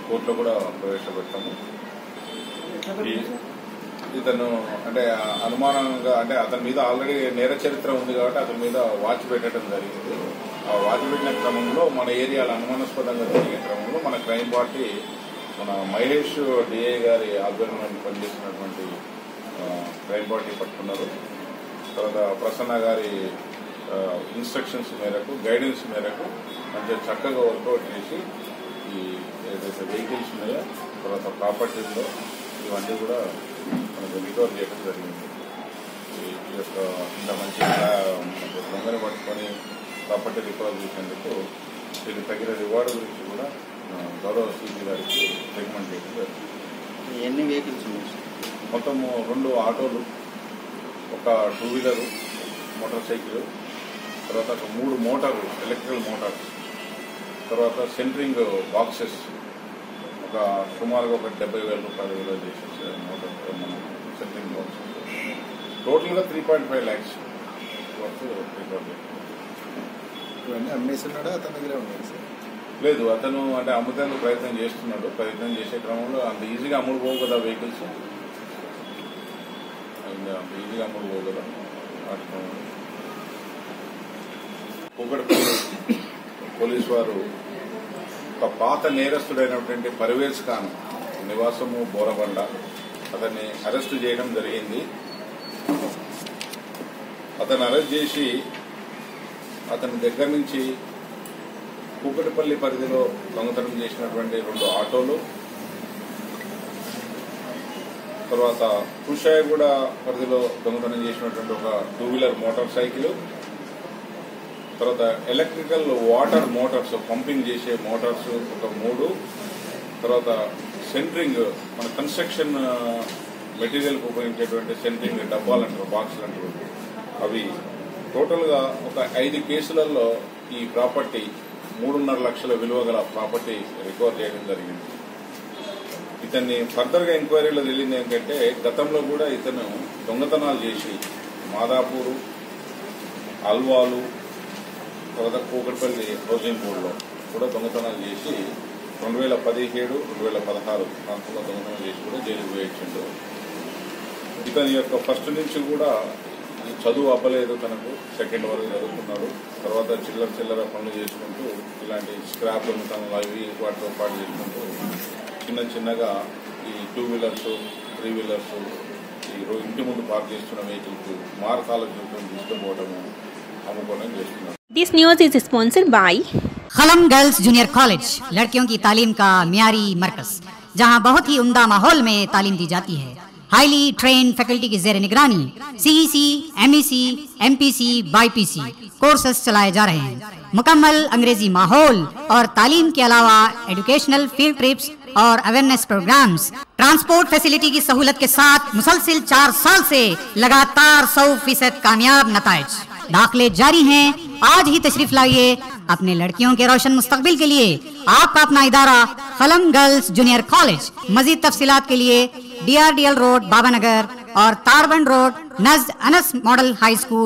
కోర్టులో కూడా ప్రవేశపెట్టాము ఈ ఇతను అంటే అనుమానంగా అంటే అతని మీద ఆల్రెడీ నేర చరిత్ర ఉంది కాబట్టి అతని మీద వాచ్ పెట్టడం జరిగింది ఆ వాచ్ పెట్టిన క్రమంలో మన ఏరియాలో అనుమానాస్పదంగా జరిగే క్రమంలో మన క్రైమ్ పార్టీ మన మహేష్ డిఐ గారి ఆధ్వర్యంలో పనిచేస్తున్నటువంటి ఆ, క్రైమ్ పార్టీ పట్టుకున్నారు తర్వాత ప్రసన్న గారి ఆ, ఇన్స్ట్రక్షన్స్ మేరకు గైడెన్స్ మేరకు మంచిగా చక్కగా వర్కౌట్ చేసి ఈ ఏదైతే వెహికల్స్ ఉన్నాయో తర్వాత ప్రాపర్టీల్లో ఇవన్నీ కూడా మనకు రికవర్ చేయడం జరిగింది ఈ- ఈ యొక్క ఇంత మంచి దొంగను పట్టుకొని ప్రాపర్టీ రికవర్ చేసేందుకు దీనికి తగిన రివార్డు గురించి కూడా ఆ, గౌరవ సీపీ గారికి రికమెండ్ చేయడం జరిగింది ఎన్ని వెహికల్స్ ఉన్నాయి సార్? మొత్తం రెండు ఆటోలు ఒక టూ వీలరు మోటార్ సైకిల్ తర్వాత ఒక మూడు మోటార్లు ఎలక్ట్రికల్ మోటార్స్ తర్వాత సెంట్రింగ్ బాక్సెస్ ఒక సుమారుగా ఒక డెబ్బై వేల రూపాయలు విలువ చేసేసి మోటార్ మన సెంట్రింగ్ బాక్సెస్ టోటల్గా three point five lakhs worth record ఇవన్నీ అమ్మేస్తున్నాడా అతని దగ్గరే ఉన్నాయి సార్ లేదు అతను అంటే అమ్ముతానికి ప్రయత్నం చేస్తున్నాడు ప్రయత్నం చేసే క్రమంలో అంత ఈజీగా అమ్ముడు పోవు కదా వెహికల్స్ అంత ఈజీగా అమ్ముడు పోవు కదా వాటి క్రమంలో కూకట్పల్లి పోలీసు వారు ఒక పాత నేరస్తుడైనటువంటి పర్వేజ్ ఖాన్ నివాసము బోరబండ అతన్ని అరెస్టు చేయడం జరిగింది అతను అరెస్ట్ చేసి అతని దగ్గర నుంచి కూకటిపల్లి పరిధిలో దొంగతనం చేసినటువంటి రెండు ఆటోలు తర్వాత కుషాయగూడ పరిధిలో దొంగతనం చేసినటువంటి ఒక టూ వీలర్ మోటార్ సైకిల్ తర్వాత ఎలక్ట్రికల్ వాటర్ మోటార్స్ పంపింగ్ చేసే మోటార్స్ ఒక మూడు తర్వాత సెంట్రింగ్ మన కన్స్ట్రక్షన్ మెటీరియల్ ఉపయోగించేటువంటి సెంట్రింగ్ డబ్బాలు అంటారు బాక్సులు అంటారు అవి టోటల్గా ఒక ఐదు కేసులలో ఈ ప్రాపర్టీ మూడున్నర లక్షల విలువ గల ప్రాపర్టీ రికవర్ చేయడం జరిగింది ఇతన్ని ఫర్దర్ గా ఎంక్వైరీలో తెలిసింది ఏంటంటే గతంలో కూడా ఇతను దొంగతనాలు చేసి మాదాపూరు అల్వాలు తర్వాత కూకట్పల్లి హౌసింగ్ బోర్డులో కూడా దొంగతనాలు చేసి రెండు వేల పదిహేడు రెండు వేల పదహారు ప్రాంతంలో దొంగతనం చేసి కూడా జైలుకు వేయించిండు ఇతని యొక్క ఫస్ట్ నుంచి కూడా ఈ చదువు అవ్వలేదు తనకు సెకండ్ వరకు చదువుకున్నాడు తర్వాత చిల్లర చిల్లర పనులు చేసుకుంటూ ఇలాంటి స్క్రాప్ దొంగతనాలు అవి వాటితో పాటు చేసుకుంటూ చిన్న చిన్నగా ఈ టూ వీలర్స్ త్రీ వీలర్స్ ఈ రో- ఇంటి ముందు పార్క్ చేస్తున్న వెహికల్స్ మార్కాల చుట్టూ తీసుకుపోవడము అమ్ముకోవడం చేస్తున్నారు This news is sponsored by खलम गर्ल्स जूनियर कॉलेज लड़कियों की तालीम का मियारी मरकज जहां बहुत ही उम्दा माहौल में तालीम दी जाती है हाईली ट्रेन फैकल्टी की जेर निगरानी CEC MEC MPC BiPC courses चलाए जा रहे हैं मुकम्मल अंग्रेजी माहौल और तालीम के अलावा एजुकेशनल फील्ड ट्रिप्स और अवेयरनेस प्रोग्राम्स ट्रांसपोर्ट फैसिलिटी की सहूलत के साथ मुसलसिल चार साल से लगातार सौ फीसद कामयाब नतज दाखिले जारी हैं आज ही तशरीफ लाइए अपने लड़कियों के रोशन मुस्तकबिल के लिए आपका अपना इदारा फलम गर्ल्स जूनियर कॉलेज मजीद तफसीलात के लिए D R D L road Babanagar और Tarband road Najd Anas model high school